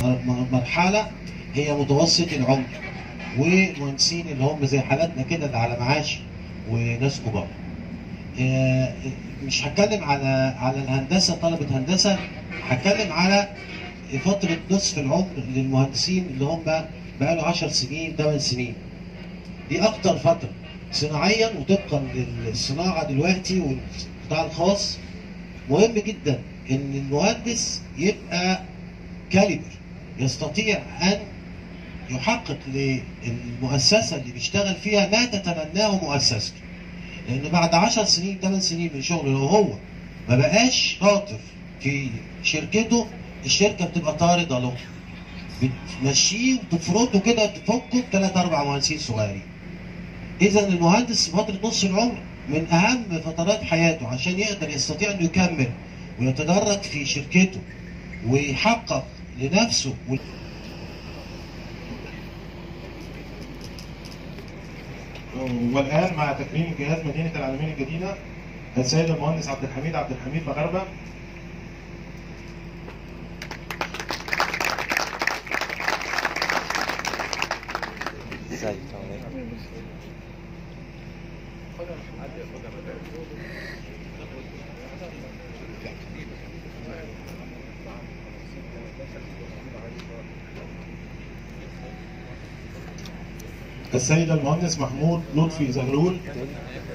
مرحله هي متوسط العمر ومهندسين اللي هم زي حالاتنا كده اللي على معاش وناس كبار. آه، مش هتكلم على على الهندسه طلبه هندسه هتكلم على فتره نصف العمر للمهندسين اللي هم بقى له 10 سنين 8 سنين. دي اكتر فتره صناعيا وطبقا للصناعه دلوقتي والقطاع الخاص مهم جدا ان المهندس يبقى كاليبر يستطيع ان يحقق للمؤسسه اللي بيشتغل فيها ما تتمناه مؤسسته. لان بعد 10 سنين 8 سنين من شغله لو هو ما بقاش شاطر في شركته الشركه بتبقى طارده له. بتمشيه وتفرضه كده تفكه بثلاث اربع مهندسين صغيرين. اذا المهندس في فتره نص العمر من اهم فترات حياته عشان يقدر يستطيع انه يكمل ويتدرج في شركته ويحقق لنفسه والان مع تكريم جهاز مدينه العالمين الجديده السيد المهندس عبد الحميد عبد الحميد مغاربه ازيك عامل ايه؟ السيد المهندس محمود لطفي زغلول